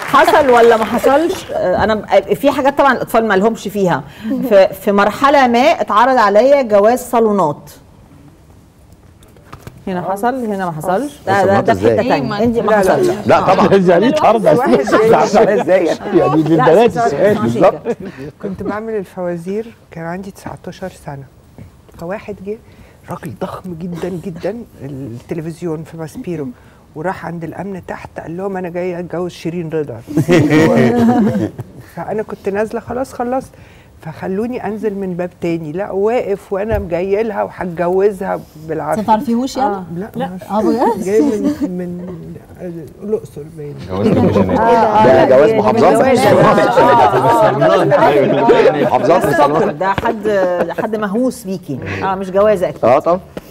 حصل ولا ما حصلش آه، انا في حاجات طبعا الاطفال ما لهمش فيها في, في مرحله ما اتعرض عليا جواز صالونات هنا حصل هنا ما حصلش ده ده, ده في إزاي؟ حته ثانيه انت ما لا، لا، حصلش لا طبعا يعني اتعرض واحد جاي- ازاي يعني للبنات السؤال بالظبط كنت بعمل الفوازير كان عندي 19 سنه فواحد جه راجل ضخم جدا جدا التلفزيون في ماسبيرو وراح عند الامن تحت قال لهم انا جاي اتجوز شيرين رضا فانا كنت نازله خلاص خلصت فخلوني انزل من باب تاني لا واقف وانا جاي لها وهتجوزها ما بالعافيه تعرفيهوش يعني؟ لا لا اه بجد؟ جاي من من الاقصر باين ده جواز محافظات محافظات ده وصالونات ده حد حد مهووس بيكي اه مش جوازه اكيد اه طبعا